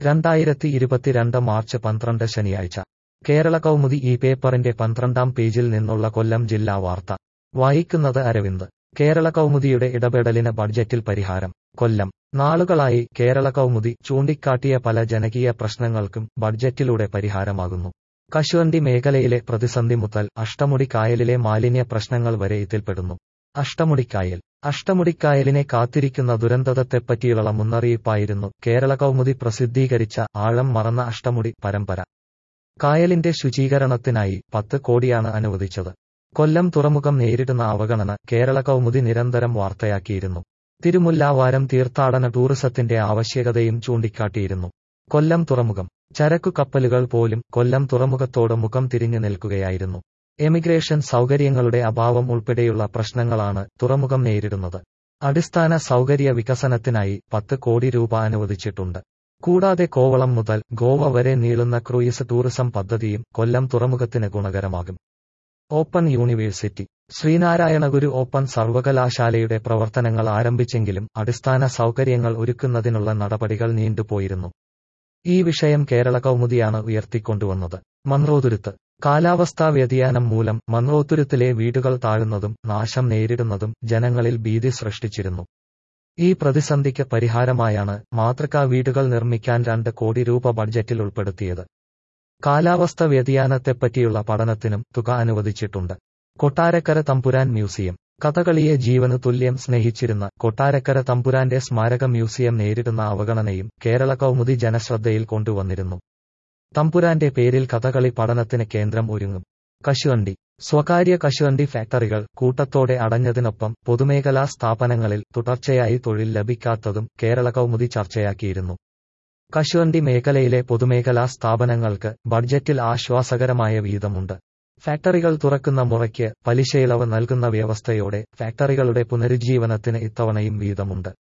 രണ്ടായിരത്തി ഇരുപത്തിരണ്ട് മാർച്ച് പന്ത്രണ്ട് ശനിയാഴ്ച കേരള കൗമുദി ഈ പേപ്പറിന്റെ പന്ത്രണ്ടാം പേജിൽ നിന്നുള്ള കൊല്ലം ജില്ലാ വാർത്ത വായിക്കുന്നത് അരവിന്ദ് കേരള കൗമുദിയുടെ ഇടപെടലിന് ബഡ്ജറ്റിൽ പരിഹാരം കൊല്ലം നാളുകളായി കേരള കൗമുദി ചൂണ്ടിക്കാട്ടിയ പല ജനകീയ പ്രശ്നങ്ങൾക്കും ബഡ്ജറ്റിലൂടെ പരിഹാരമാകുന്നു കശുവണ്ടി മേഖലയിലെ പ്രതിസന്ധി മുതൽ അഷ്ടമുടി കായലിലെ മാലിന്യ പ്രശ്നങ്ങൾ വരെ ഇതിൽപ്പെടുന്നു അഷ്ടമുടിക്കായൽ അഷ്ടമുടിക്കായലിനെ കാത്തിരിക്കുന്ന ദുരന്തത്തെപ്പറ്റിയുള്ള മുന്നറിയിപ്പായിരുന്നു കേരള കൗമുദി പ്രസിദ്ധീകരിച്ച ആഴം മറന്ന അഷ്ടമുടി പരമ്പര കായലിന്റെ ശുചീകരണത്തിനായി പത്ത് കോടിയാണ് അനുവദിച്ചത് കൊല്ലം തുറമുഖം നേരിടുന്ന അവഗണന കേരള കൗമുദി നിരന്തരം വാർത്തയാക്കിയിരുന്നു തിരുമുല്ലാവാരം തീർത്ഥാടന ടൂറിസത്തിന്റെ ആവശ്യകതയും ചൂണ്ടിക്കാട്ടിയിരുന്നു കൊല്ലം തുറമുഖം ചരക്കു കപ്പലുകൾ പോലും കൊല്ലം തുറമുഖത്തോട് മുഖം തിരിഞ്ഞു നിൽക്കുകയായിരുന്നു എമിഗ്രേഷൻ സൗകര്യങ്ങളുടെ അഭാവം ഉൾപ്പെടെയുള്ള പ്രശ്നങ്ങളാണ് തുറമുഖം നേരിടുന്നത് അടിസ്ഥാന സൗകര്യ വികസനത്തിനായി പത്ത് കോടി രൂപ അനുവദിച്ചിട്ടുണ്ട് കൂടാതെ കോവളം മുതൽ ഗോവ വരെ നീളുന്ന ക്രൂയിസ് ടൂറിസം പദ്ധതിയും കൊല്ലം തുറമുഖത്തിന് ഗുണകരമാകും open university Sreenarayana Guru open സർവകലാശാലയുടെ പ്രവർത്തനങ്ങൾ ആരംഭിച്ചെങ്കിലും അടിസ്ഥാന സൗകര്യങ്ങൾ ഒരുക്കുന്നതിനുള്ള നടപടികൾ നീണ്ടുപോയിരുന്നു ഈ വിഷയം കേരള കൗമുദിയാണ് ഉയർത്തിക്കൊണ്ടുവന്നത് മൺറോതുരുത്ത് കാലാവസ്ഥാ വ്യതിയാനം മൂലം മൺറോത്തുരുത്തിലെ വീടുകൾ താഴുന്നതും നാശം നേരിടുന്നതും ജനങ്ങളിൽ ഭീതി സൃഷ്ടിച്ചിരുന്നു ഈ പ്രതിസന്ധിക്ക് പരിഹാരമായാണ് മാതൃകാ വീടുകൾ നിർമ്മിക്കാൻ രണ്ട് കോടി രൂപ ബഡ്ജറ്റിൽ ഉൾപ്പെടുത്തിയത് കാലാവസ്ഥ വ്യതിയാനത്തെപ്പറ്റിയുള്ള പഠനത്തിനും തുക അനുവദിച്ചിട്ടുണ്ട് കൊട്ടാരക്കര തമ്പുരാൻ മ്യൂസിയം കഥകളിയെ ജീവന് തുല്യം സ്നേഹിച്ചിരുന്ന കൊട്ടാരക്കര തമ്പുരാന്റെ സ്മാരക മ്യൂസിയം നേരിടുന്ന അവഗണനയും കേരള കൗമുദി ജനശ്രദ്ധയിൽ കൊണ്ടുവന്നിരുന്നു തമ്പുരാന്റെ പേരിൽ കഥകളി പഠനത്തിന് കേന്ദ്രം ഒരുങ്ങും കശുവണ്ടി സ്വകാര്യ കശുവണ്ടി ഫാക്ടറികൾ കൂട്ടത്തോടെ അടഞ്ഞതിനൊപ്പം പൊതുമേഖലാ സ്ഥാപനങ്ങളിൽ തുടർച്ചയായി തൊഴിൽ ലഭിക്കാത്തതും കേരള കൗമുദി ചർച്ചയാക്കിയിരുന്നു കശുവണ്ടി മേഖലയിലെ പൊതുമേഖലാ സ്ഥാപനങ്ങൾക്ക് ബഡ്ജറ്റിൽ ആശ്വാസകരമായ വീതമുണ്ട് ഫാക്ടറികൾ തുറക്കുന്ന മുറയ്ക്ക് പലിശയിളവ് നൽകുന്ന വ്യവസ്ഥയോടെ ഫാക്ടറികളുടെ പുനരുജ്ജീവനത്തിന് ഇത്തവണയും വീതമുണ്ട്